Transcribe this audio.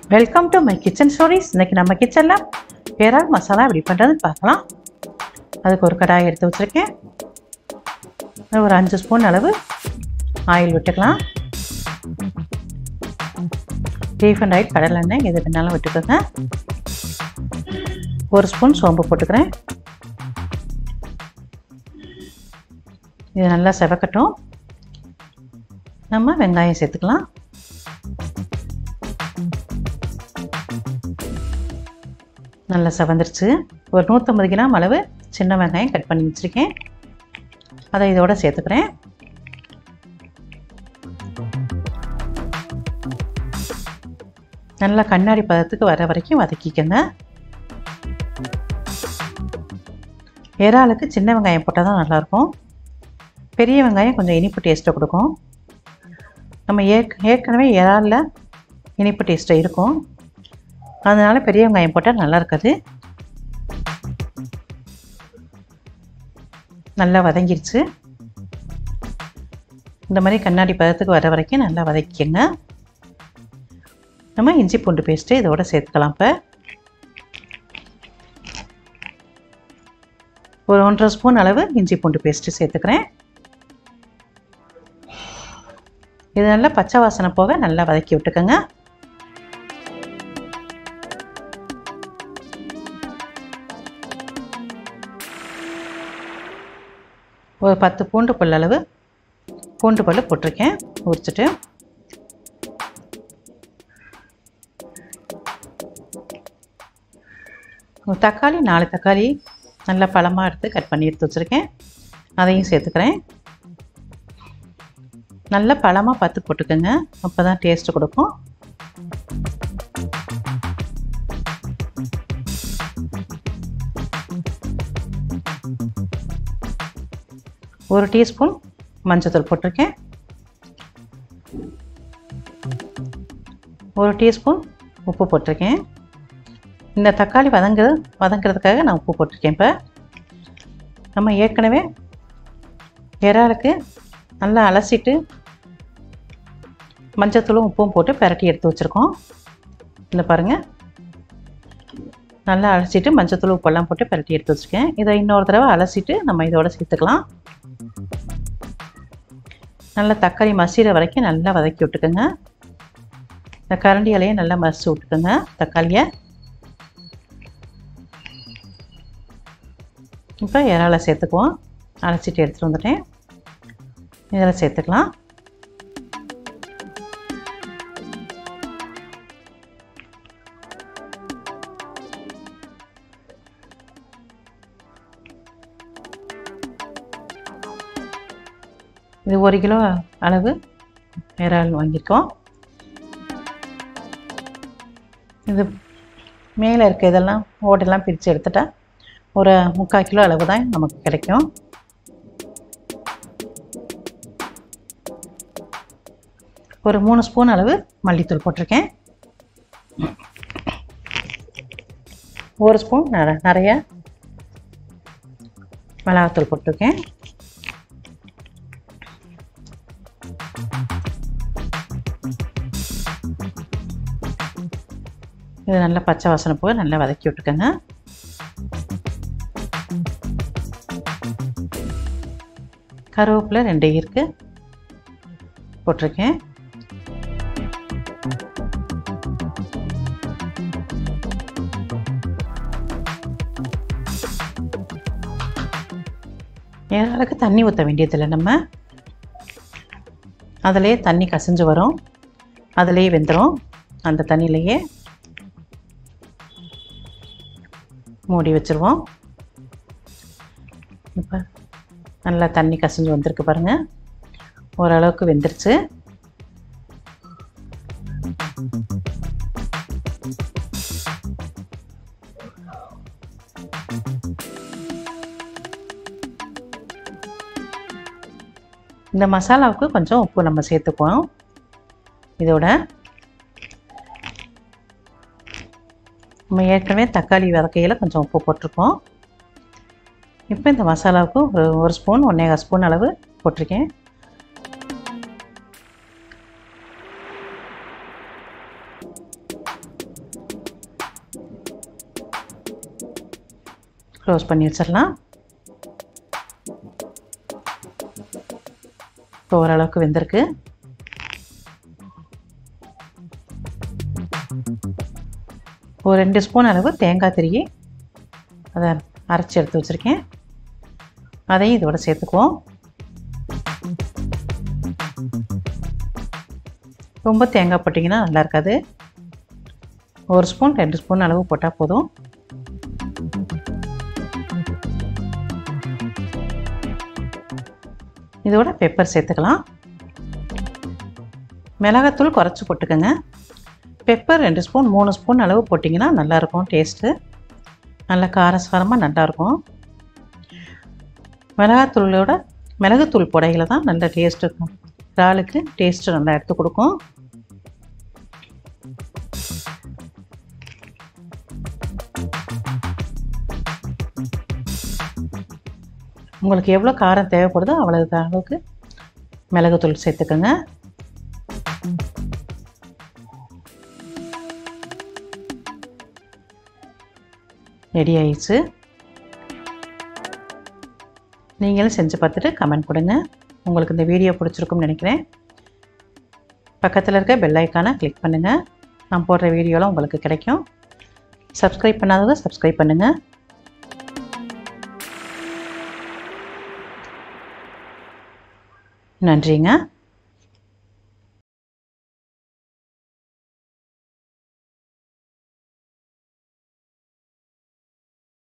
welcome to my kitchen stories இன்னைக்கு நம்ம கிச்சனில் பேரால் மசாலா எப்படி பண்ணுறதுன்னு பார்க்கலாம் அதுக்கு ஒரு கடாய் எடுத்து வச்சுருக்கேன் ஒரு அஞ்சு ஸ்பூன் அளவு ஆயில் விட்டுக்கலாம் ரீஃபண்ட் ஆயில் கடலெண்ணெய் எது வேணாலும் விட்டுக்கோங்க ஒரு ஸ்பூன் சோம்பு போட்டுக்கிறேன் இது நல்லா செவக்கட்டும் நம்ம வெங்காயம் சேர்த்துக்கலாம் நல்லா செவந்துருச்சு ஒரு நூற்றம்பது கிராம் அளவு சின்ன வெங்காயம் கட் பண்ணி வச்சுருக்கேன் அதை இதோட சேர்த்துக்கிறேன் நல்லா கண்ணாடி பதத்துக்கு வர வரைக்கும் வதக்கிக்கங்க இறாலுக்கு சின்ன வெங்காயம் போட்டால் தான் நல்லாயிருக்கும் பெரிய வெங்காயம் கொஞ்சம் இனிப்பு டேஸ்ட்டை கொடுக்கும் நம்ம ஏற்க ஏற்கனவே இறாலில் இனிப்பு டேஸ்ட்டு இருக்கும் அதனால் பெரிய வெங்காயம் போட்டால் நல்லா இருக்காது நல்லா வதங்கிருச்சு இந்த மாதிரி கண்ணாடி பதத்துக்கு வர வரைக்கும் நல்லா வதக்கிக்கங்க நம்ம இஞ்சி பூண்டு பேஸ்ட்டு இதோட சேர்த்துக்கலாம் இப்போ ஒரு ஒன்றரை ஸ்பூன் அளவு இஞ்சி பூண்டு பேஸ்ட்டு சேர்த்துக்கிறேன் இது நல்லா பச்சை வாசனை போக நல்லா வதக்கி விட்டுக்கோங்க ஒரு பத்து பூண்டு பல் அளவு பூண்டு பல் போட்டிருக்கேன் உரிச்சிட்டு ஒரு தக்காளி நாலு தக்காளி நல்லா பழமாக எடுத்து கட் பண்ணி எடுத்து வச்சுருக்கேன் அதையும் சேர்த்துக்கிறேன் நல்லா பழமாக பார்த்து போட்டுக்கோங்க அப்போ தான் டேஸ்ட்டு கொடுக்கும் ஒரு டீஸ்பூன் மஞ்சத்தூள் போட்டிருக்கேன் ஒரு டீஸ்பூன் உப்பு போட்டிருக்கேன் இந்த தக்காளி வதங்கு வதங்கிறதுக்காக நான் உப்பு போட்டிருக்கேன் இப்போ நம்ம ஏற்கனவே இறாலுக்கு நல்லா அலசிட்டு மஞ்சத்தூளும் உப்பும் போட்டு பெரட்டி எடுத்து வச்சுருக்கோம் இந்த பாருங்கள் நல்லா அலசிட்டு மஞ்சத்தூள் உப்பெல்லாம் போட்டு பெரட்டி எடுத்து வச்சுருக்கேன் இதை இன்னொரு தடவை அலசிட்டு நம்ம இதோட சேர்த்துக்கலாம் நல்லா தக்காளி மசிகிற வரைக்கும் நல்லா வதக்கி விட்டுக்கோங்க இந்த கரண்டி இலையை நல்லா மசிச்சு விட்டுக்கோங்க தக்காளியை இப்போ இறாலை சேர்த்துக்குவோம் அரைச்சிட்டு எடுத்துகிட்டு வந்துட்டேன் இதில் சேர்த்துக்கலாம் இது ஒரு கிலோ அளவு இறால் வாங்கியிருக்கோம் இது மேலே இருக்க இதெல்லாம் ஓட்டெல்லாம் பிரித்து எடுத்துட்டா ஒரு முக்கால் கிலோ அளவு தான் நமக்கு கிடைக்கும் ஒரு மூணு ஸ்பூன் அளவு மல்லித்தூள் போட்டிருக்கேன் ஒரு ஸ்பூன் நர நிறைய மிளகாத்தூள் போட்டிருக்கேன் இது நல்லா பச்சை வாசனை போக நல்லா வதக்கி விட்டுக்கோங்க கருவேப்பிலை ரெண்டு இருக்கு போட்டிருக்கேன் ஏழாளுக்கு தண்ணி ஊற்ற வேண்டியதில்லை நம்ம அதிலே தண்ணி கசிஞ்சு வரும் அதிலேயே வெந்துடும் அந்த தண்ணியிலையே மூடி வச்சுருவோம் இப்போ நல்லா தண்ணி கசிஞ்சு வந்திருக்கு பாருங்கள் ஓரளவுக்கு வெந்துருச்சு இந்த மசாலாவுக்கு கொஞ்சம் உப்பு நம்ம சேர்த்துக்குவோம் இதோட நம்ம ஏற்கனவே தக்காளி வதக்கையில் கொஞ்சம் உப்பு போட்டிருக்கோம் இப்போ இந்த மசாலாவுக்கு ஒரு ஒரு ஸ்பூன் ஒன்றேகால் ஸ்பூன் அளவு போட்டிருக்கேன் க்ளோஸ் பண்ணி வச்சிடலாம் இப்போ ஓரளவுக்கு வெந்திருக்கு ஒரு ரெண்டு ஸ்பூன் அளவு தேங்காய் திருகி அதை அரைச்சி எடுத்து வச்சுருக்கேன் அதையும் இதோட சேர்த்துக்குவோம் ரொம்ப தேங்காய் போட்டிங்கன்னா நல்லா இருக்காது ஒரு ஸ்பூன் ரெண்டு ஸ்பூன் அளவு போட்டால் போதும் இதோட பெப்பர் சேர்த்துக்கலாம் மிளகாத்தூள் குறைச்சி போட்டுக்கோங்க பெப்பர் ரெண்டு ஸ்பூன் மூணு ஸ்பூன் அளவு போட்டிங்கன்னா நல்லாயிருக்கும் டேஸ்ட்டு நல்ல காரசாரமாக நல்லாயிருக்கும் மிளகாத்தூளோட மிளகுத்தூள் புடையில தான் நல்ல டேஸ்ட் இருக்கும் இறாலுக்கு டேஸ்ட்டு நல்லா எடுத்து கொடுக்கும் உங்களுக்கு எவ்வளோ காரம் தேவைப்படுதோ அவ்வளவு அளவுக்கு மிளகுத்தூள் சேர்த்துக்கோங்க ரெடி ஆயிடுச்சு நீங்களும் செஞ்சு பார்த்துட்டு கமெண்ட் கொடுங்க உங்களுக்கு இந்த வீடியோ பிடிச்சிருக்கும்னு நினைக்கிறேன் பக்கத்தில் இருக்க பெல் ஐக்கானை கிளிக் பண்ணுங்கள் நான் போடுற வீடியோலாம் உங்களுக்கு கிடைக்கும் சப்ஸ்கிரைப் பண்ணாதவங்க சப்ஸ்கிரைப் பண்ணுங்கள் நன்றிங்க